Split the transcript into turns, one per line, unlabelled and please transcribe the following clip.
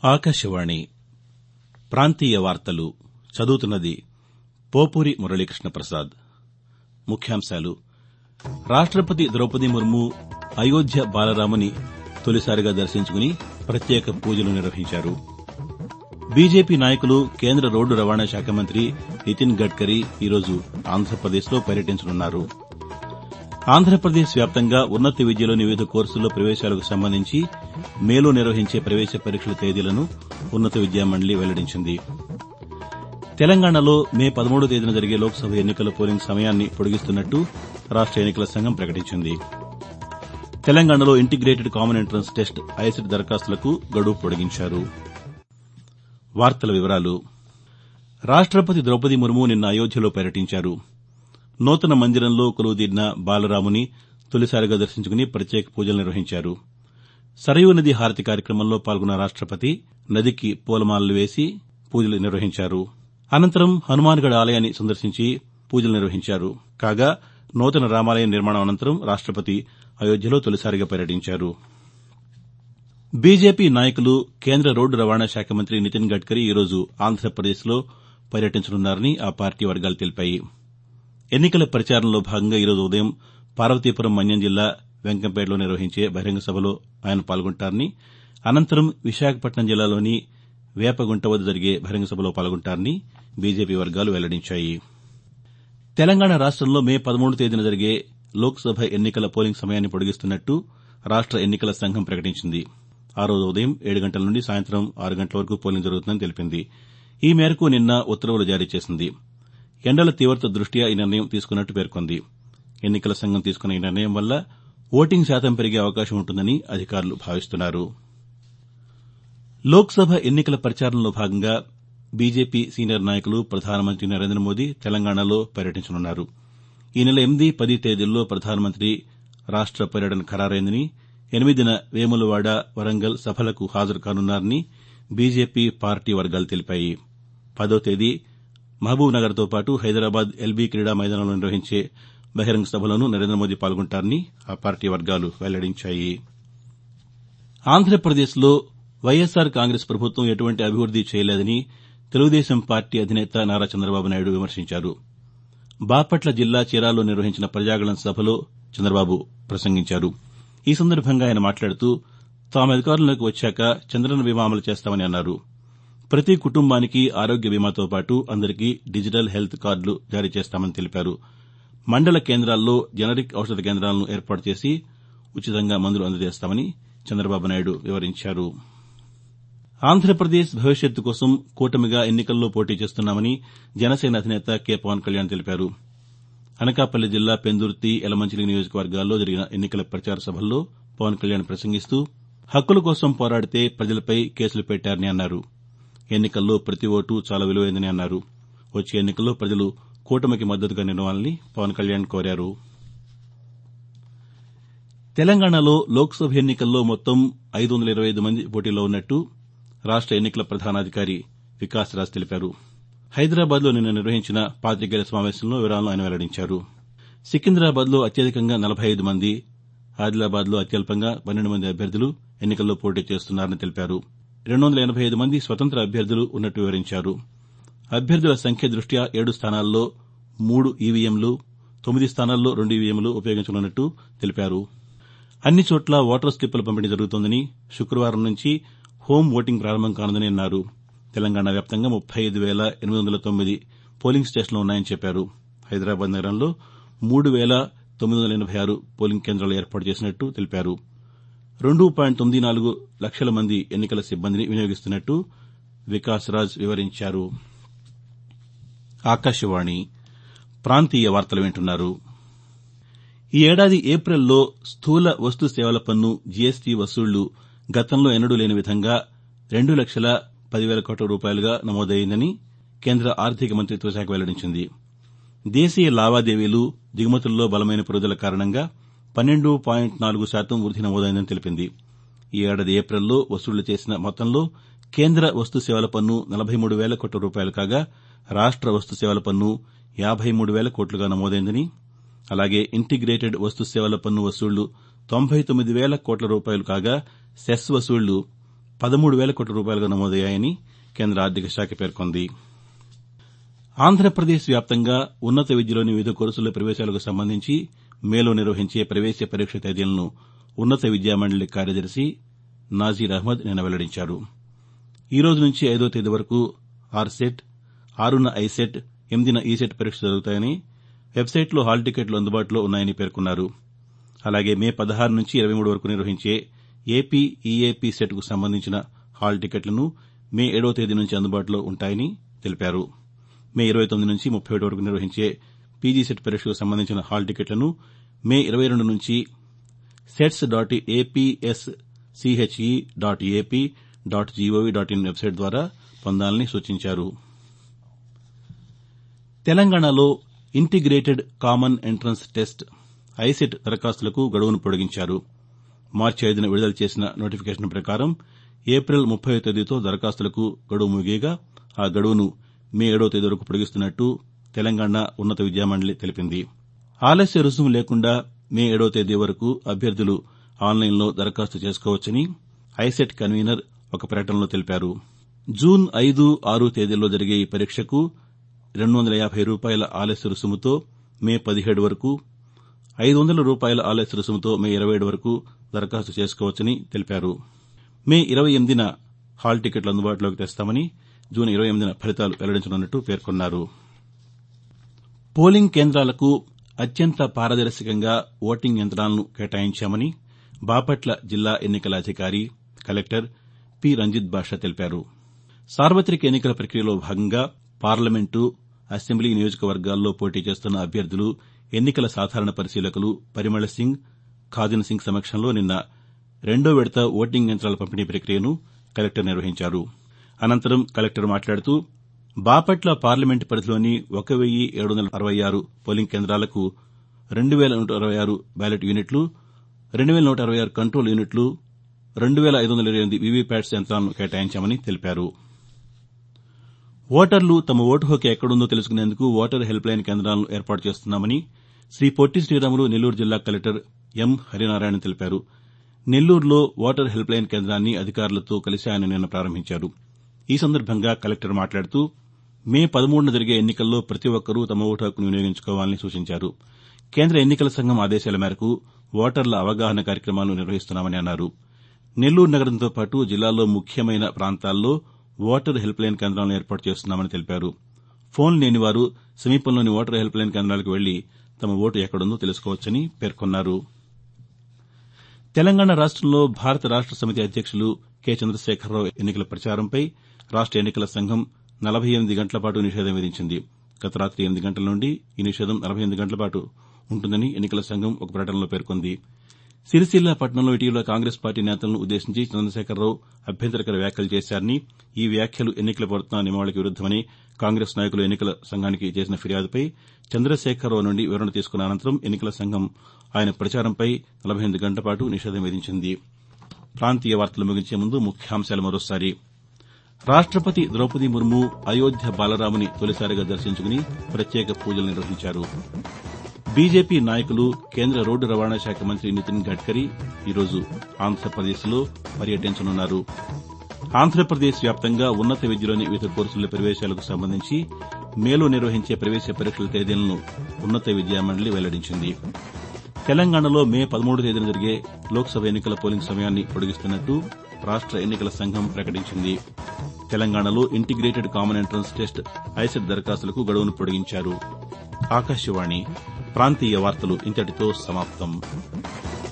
ఆకాశవాణి ప్రాంతీయ వార్తలు చదువుతున్నది పోపూరి మురళీకృష్ణ ప్రసాద్ ముఖ్యాంశాలు రాష్టపతి ద్రౌపది ముర్ము అయోధ్య బాలరాముని తొలిసారిగా దర్శించుకుని ప్రత్యేక పూజలు నిర్వహించారు బీజేపీ నాయకులు కేంద్ర రోడ్డు రవాణా శాఖ మంత్రి నితిన్ గడ్కరీ ఈరోజు ఆంధ్రప్రదేశ్లో పర్యటించనున్నారు ఆంధ్రప్రదేశ్ వ్యాప్తంగా ఉన్నత విద్యలోని వివిధ కోర్సుల్లో ప్రవేశాలకు సంబంధించి మేలో నిర్వహించే ప్రవేశ పరీక్షల తేదీలను ఉన్నత విద్యామండలి వెల్లడించింది తెలంగాణలో మే పదమూడో తేదీన జరిగే లోక్సభ ఎన్నికల పోలింగ్ సమయాన్ని పొడిగిస్తున్నట్టు రాష్ట ఎన్నికల సంఘం ప్రకటించింది తెలంగాణలో integrated common entrance test ICET దరఖాస్తులకు గడువు పొడిగించారు రాష్టపతి ద్రౌపది ముర్ము నిన్న అయోధ్యలో పర్యటించారు నూతన మందిరంలో కొలువుదీరిన బాలరాముని తొలిసారిగా దర్శించుకుని ప్రత్యేక పూజలు నిర్వహించారు సరయూ నది హారతి కార్యక్రమంలో పాల్గొన్న రాష్టపతి నదికి పూలమాలలు వేసి పూజలు నిర్వహించారు అనంతరం హనుమాన్గఢ్ ఆలయాన్ని సందర్శించి పూజలు నిర్వహించారు కాగా నూతన రామాలయం నిర్మాణం అనంతరం రాష్టపతి అయోధ్యలో తొలిసారిగా పర్యటించారు బీజేపీ నాయకులు కేంద్ర రోడ్డు రవాణా శాఖ మంత్రి నితిన్ గడ్కరీ ఈరోజు ఆంధ్రప్రదేశ్లో పర్యటించనున్నారని ఆ పార్టీ వర్గాలు తెలిపాయి ఎన్నికల ప్రచారంలో భాగంగా ఈరోజు ఉదయం పార్వతీపురం మన్యం జిల్లా వెంకంపేటలో నిర్వహించే బహిరంగ సభలో ఆయన పాల్గొంటారని అనంతరం విశాఖపట్నం జిల్లాలోని వేపగుంట వద్ద జరిగే బహిరంగ సభలో పాల్గొంటారని బీజేపీ వర్గాలు వెల్లడించాయి తెలంగాణ రాష్టంలో మే పదమూడు తేదీన జరిగే లోక్సభ ఎన్నికల పోలింగ్ సమయాన్ని పొడిగిస్తున్నట్టు రాష్ట ఎన్నికల సంఘం ప్రకటించింది ఆ రోజు ఉదయం ఏడు గంటల నుండి సాయంత్రం ఆరు గంటల వరకు పోలింగ్ జరుగుతుందని తెలిపింది ఈ మేరకు నిన్న ఉత్తర్వులు జారీ చేసింది ఎండల తీవత దృష్ట్యా ఈ నిర్ణయం తీసుకున్నట్టు పేర్కొంది ఎన్నికల సంఘం తీసుకున్న ఈ నిర్ణయం వల్ల ఓటింగ్ శాతం పెరిగే అవకాశం ఉంటుందని అధికారులు భావిస్తున్నారు లోక్సభ ఎన్నికల ప్రచారంలో భాగంగా బీజేపీ సీనియర్ నాయకులు ప్రధానమంత్రి నరేంద్ర మోదీ తెలంగాణలో పర్యటించనున్నారు ఈ నెల ఎనిమిది పది తేదీల్లో ప్రధానమంత్రి రాష్ట పర్యటన ఖరారైందని ఎనిమిదిన వేములవాడ వరంగల్ సభలకు హాజరు కానున్నారని బీజేపీ పార్టీ వర్గాలు తెలిపాయి పదో తేదీ మహబూబ్ నగర్తో పాటు హైదరాబాద్ ఎల్బీ క్రీడా మైదానంలో నిర్వహించే బహిరంగ సభలోనూ నరేంద్ర మోదీ పాల్గొంటారని ఆ పార్టీ వర్గాలు వెల్లడించాయి ఆంధ్రప్రదేశ్లో వైఎస్సార్ కాంగ్రెస్ ప్రభుత్వం ఎటువంటి అభివృద్ది చేయలేదని తెలుగుదేశం పార్టీ అధినేత నారా చంద్రబాబు నాయుడు విమర్శించారు బాపట్ల జిల్లా చీరాల్లో నిర్వహించిన ప్రజాగళం సభలో చంద్రబాబు ప్రసంగించారు ఈ సందర్భంగా ఆయన మాట్లాడుతూ తాము అధికారంలోకి వచ్చాక చంద్రన్న బీమా అమలు చేస్తామని అన్నారు ప్రతి కుటుంబానికి ఆరోగ్య బీమాతో పాటు అందరికీ డిజిటల్ హెల్త్ కార్డులు జారీ చేస్తామని తెలిపారు మండల కేంద్రాల్లో జనరిక్ ఔషధ కేంద్రాలను ఏర్పాటు చేసి ఉచితంగా మందులు అందజేస్తామని చంద్రబాబు నాయుడు వివరించారు ఆంధ్రప్రదేశ్ భవిష్యత్తు కోసం కూటమిగా ఎన్నికల్లో పోటీ చేస్తున్నామని జనసేన అధినేత కె పవన్ కళ్యాణ్ తెలిపారు అనకాపల్లి జిల్లా పెందుర్తి యలమంచిలి నియోజకవర్గాల్లో జరిగిన ఎన్నికల ప్రచార సభల్లో పవన్ కళ్యాణ్ ప్రసంగిస్తూ హక్కుల కోసం పోరాడితే ప్రజలపై కేసులు పెట్టారని అన్నారు ఎన్నికల్లో ప్రతి ఓటు చాలా విలువైందని అన్నారు వచ్చే ఎన్నికల్లో ప్రజలు కూటమికి మద్దతుగా నిలవాలని పవన్ కళ్యాణ్ కోరారు తెలంగాణలో లోక్సభ ఎన్నికల్లో మొత్తం ఐదు వందల ఇరవై ఐదు మంది పోటీలో ఉన్నట్టు రాష్ట ఎన్నికల ప్రధానాధికారి వికాస్ రాజ్ తెలిపారు హైదరాబాద్లో నిన్న నిర్వహించిన పాతికేయుల సమావేశంలో వివరాలను ఆయన వెల్లడించారు సికింద్రాబాద్లో అత్యధికంగా నలభై ఐదు మంది ఆదిలాబాద్లో అత్యల్పంగా పన్నెండు మంది అభ్యర్థులు ఎన్నికల్లో పోటీ చేస్తున్నారని తెలిపారు రెండు వందల ఎనబై ఐదు మంది స్వతంత్ర అభ్యర్థులు ఉన్నట్టు వివరించారు అభ్యర్థుల సంఖ్య దృష్ట్యా ఏడు స్థానాల్లో మూడు ఈవీఎంలు తొమ్మిది స్థానాల్లో రెండు ఈవీఎంలు ఉపయోగించనున్నట్టు తెలిపారు అన్ని చోట్ల ఓటర్ స్లిప్పుల పంపిణీ జరుగుతోందని శుక్రవారం నుంచి హోం ఓటింగ్ ప్రారంభం కానుందని అన్నారు తెలంగాణ వ్యాప్తంగా ముప్పై ఐదు వేల ఎనిమిది వందల తొమ్మిది పోలింగ్ స్టేషన్లు ఉన్నాయని చెప్పారు హైదరాబాద్ నగరంలో మూడు వేల తొమ్మిది వందల ఎనబై ఆరు పోలింగ్ కేంద్రాలు ఏర్పాటు చేసినట్టు తెలిపారు రెండు పాయింట్ తొమ్మిది నాలుగు లక్షల మంది ఎన్నికల సిబ్బందిని వినియోగిస్తున్నట్టు వికాస్ రాజ్ వివరించారు ఆకాశవాణి ప్రాంతీయ వార్తలు వింటున్నారు ఈ ఏడాది ఏప్రిల్లో స్థూల వస్తు సేవల పన్ను జీఎస్టీ వసూళ్లు గతంలో ఎన్నడూ లేని విధంగా రెండు లక్షల పదివేల కోట్ల రూపాయలుగా నమోదయ్యిందని కేంద్ర ఆర్థిక మంతిత్వ శాఖ వెల్లడించింది దేశీయ లావాదేవీలు దిగుమతుల్లో బలమైన పెరుగుదల కారణంగా పన్నెండు పాయింట్ నాలుగు శాతం వృద్ది నమోదైందని తెలిపింది ఈ ఏడాది ఏప్రిల్లో వసూళ్లు చేసిన మొత్తంలో కేంద్ర వస్తు సేవల పన్ను నలభై మూడు వేల కోట్ల రూపాయలు కాగా రాష్ట వస్తు సేవల పన్ను యాబై మూడు వేల కోట్లుగా నమోదైందని అలాగే ఇంటిగ్రేటెడ్ వస్తు సేవల పన్ను వసూళ్లు తొంభై తొమ్మిది వేల కోట్ల రూపాయలు కాగా సెస్ వసూళ్లు పదమూడు వేల కోట్ల రూపాయలుగా నమోదయ్యాయని కేంద్ర ఆర్థిక శాఖ పేర్కొంది ఆంధ్రప్రదేశ్ వ్యాప్తంగా ఉన్నత విద్యలోని వివిధ కోర్సుల ప్రవేశాలకు సంబంధించి మేలో నిర్వహించే ప్రవేశ పరీక్ష తేదీలను ఉన్నత విద్యామండలి కార్యదర్శి నాజీర్ అహ్మద్ నిన్న వెల్లడించారు ఈ రోజు నుంచి ఐదో తేదీ వరకు ఆర్సెట్ ఆరున ఐసెట్ ఎనిమిదిన ఈసెట్ పరీక్షలు జరుగుతాయని వెబ్సైట్లో హాల్ టికెట్లు అందుబాటులో ఉన్నాయని పేర్కొన్నారు అలాగే మే పదహారు నుంచి ఇరవై మూడు వరకు నిర్వహించే ఏపీ ఈఏపీ సెట్కు సంబంధించిన హాల్ టికెట్లను మే ఏడో తేదీ నుంచి అందుబాటులో ఉంటాయని తెలిపారు మే ఇరవై తొమ్మిది నుంచి ముప్పై ఒకటి వరకు నిర్వహించే పీజీ సెట్ పరీక్షకు సంబంధించిన హాల్ టికెట్లను మే ఇరవై రెండు నుంచి sets dot APS CHE dot AP dot gov dot in website ద్వారా పొందాలని సూచించారు తెలంగాణలో integrated common entrance test ICET దరఖాస్తులకు గడువును పొడిగించారు మార్చి ఐదున విడుదల చేసిన నోటిఫికేషన్ ప్రకారం ఏప్రిల్ ముప్పై తేదీతో దరఖాస్తులకు గడువు ముగియగా ఆ గడువును మే ఏడో తేదీ వరకు పొడిగిస్తున్నట్టు తెలంగాణ ఉన్నత విద్యామండలి తెలిపింది ఆలస్య రుసుము లేకుండా మే ఏడో తేదీ వరకు అభ్యర్థులు ఆన్లైన్లో దరఖాస్తు చేసుకోవచ్చని ఐసెట్ కన్వీనర్ ఒక ప్రకటనలో తెలిపారు జూన్ ఐదు ఆరు తేదీల్లో జరిగే ఈ పరీక్షకు రెండు వందల యాభై రూపాయల ఆలస్య రుసుముతో మే పదిహేడు వరకు ఐదు వందల రూపాయల ఆలస్య రుసుముతో మే ఇరవై ఏడు వరకు దరఖాస్తు చేసుకోవచ్చని తెలిపారు మే ఇరవై ఎనిమిదిన హాల్ టికెట్లు అందుబాటులోకి తెస్తామని జూన్ ఇరవై ఎనిమిదిన ఫలితాలు వెల్లడించనున్నట్టు పేర్కొన్నారు పోలింగ్ కేంద్రాలకు అత్యంత పారదర్శకంగా ఓటింగ్ యంత్రాలను కేటాయించామని బాపట్ల జిల్లా ఎన్నికల అధికారి కలెక్టర్ పి రంజిత్ బాషా తెలిపారు సార్వతిక ఎన్నికల ప్రక్రియలో భాగంగా పార్లమెంటు అసెంబ్లీ నియోజకవర్గాల్లో పోటీ చేస్తున్న అభ్యర్థులు ఎన్నికల సాధారణ పరిశీలకులు పరిమళ సింగ్ ఖాదిన్ సింగ్ సమక్షంలో నిన్న రెండో విడత ఓటింగ్ యంత్రాల పంపిణీ ప్రక్రియను కలెక్టర్ నిర్వహించారు అనంతరం కలెక్టర్ మాట్లాడుతూ బాపట్ల పార్లమెంటు పరిధిలోని ఒక వెయ్యి ఏడు వందల అరవై ఆరు పోలింగ్ కేంద్రాలకు రెండు వేల నూట అరవై ఆరు బ్యాలెట్ యూనిట్లు రెండు వేల నూట అరవై ఆరు కంట్రోల్ యూనిట్లు రెండు వేల ఐదు వందల ఇరవై ఎనిమిది వీవీప్యాట్స్ యంత్రాలను కేటాయించామని తెలిపారు ఓటర్లు తమ ఓటు హక్కు ఎక్కడుందో తెలుసుకునేందుకు ఓటర్ హెల్ప్ లైన్ కేంద్రాలను ఏర్పాటు చేస్తున్నామని శ్రీ పొట్టి శ్రీరాములు నెల్లూరు జిల్లా కలెక్టర్ ఎం హరినారాయణ తెలిపారు నెల్లూరులో ఓటర్ హెల్ప్ లైన్ కేంద్రాన్ని అధికారులతో కలిసి ఆయన నిన్న ప్రారంభించారు ఈ సందర్భంగా కలెక్టర్ మాట్లాడుతూ మే పదమూడున జరిగే ఎన్నికల్లో ప్రతి ఒక్కరూ తమ ఓటు హక్కును వినియోగించుకోవాలని సూచించారు కేంద్ర ఎన్నికల సంఘం ఆదేశాల మేరకు ఓటర్ల అవగాహన కార్యక్రమాలు నిర్వహిస్తున్నామని అన్నారు నెల్లూరు నగరంతో పాటు జిల్లాలో ముఖ్యమైన ప్రాంతాల్లో ఓటర్ హెల్ప్ లైన్ కేంద్రాలను ఏర్పాటు చేస్తున్నామని తెలిపారు ఫోన్ లేని వారు సమీపంలోని ఓటర్ హెల్ప్ లైన్ కేంద్రాలకు వెళ్లి తమ ఓటు ఎక్కడుందో తెలుసుకోవచ్చని పేర్కొన్నారు తెలంగాణ రాష్టంలో భారత రాష్ట సమితి అధ్యక్షులు కె చంద్రశేఖరరావు ఎన్నికల ప్రచారంపై రాష్ట ఎన్నికల సంఘం నలభై ఎనిమిది గంటల పాటు నిషేధం విధించింది గత రాత్రి ఎనిమిది గంటల నుండి ఈ నిషేధం నలభై ఎనిమిది గంటల పాటు ఉంటుందని ఎన్నికల సంఘం ఒక ప్రకటనలో పేర్కొంది సిరిసిల్ల పట్టణంలో ఇటీవల కాంగ్రెస్ పార్టీ నేతలను ఉద్దేశించి చంద్రశేఖరరావు అభ్యంతరకర వ్యాఖ్యలు చేశారని ఈ వ్యాఖ్యలు ఎన్నికల ప్రవర్తన నియమావళికి విరుద్దమని కాంగ్రెస్ నాయకులు ఎన్నికల సంఘానికి చేసిన ఫిర్యాదుపై చంద్రశేఖరరావు నుండి వివరణ తీసుకున్న అనంతరం ఎన్నికల సంఘం ఆయన ప్రచారంపై నలభై ఎనిమిది గంటల పాటు నిషేధం విధించింది ప్రాంతీయ వార్తలు ముగించే ముందు ముఖ్యాంశాలు మరోసారి రాష్టపతి ద్రౌపది ముర్ము అయోధ్య బాలరాముని తొలిసారిగా దర్శించుకుని ప్రత్యేక పూజలు నిర్వహించారు బీజేపీ నాయకులు కేంద్ర రోడ్డు రవాణా శాఖ మంత్రి నితిన్ గడ్కరీ ఈరోజు ఆంధ్రప్రదేశ్లో పర్యటించనున్నారు ఆంధ్రప్రదేశ్ వ్యాప్తంగా ఉన్నత విద్యలోని వివిధ కోర్సుల ప్రవేశాలకు సంబంధించి మేలో నిర్వహించే ప్రవేశ పరీక్షల తేదీలను ఉన్నత విద్యామండలి వెల్లడించింది తెలంగాణలో మే పదమూడు తేదీన జరిగే లోక్సభ ఎన్నికల పోలింగ్ సమయాన్ని పొడిగిస్తున్నట్టు రాష్ట ఎన్నికల సంఘం ప్రకటించింది తెలంగాణలో integrated common entrance test ICET దరఖాస్తులకు గడువును పొడిగించారు ఆకాశవాణి ప్రాంతీయ వార్తలు ఇంతటితో సమాప్తం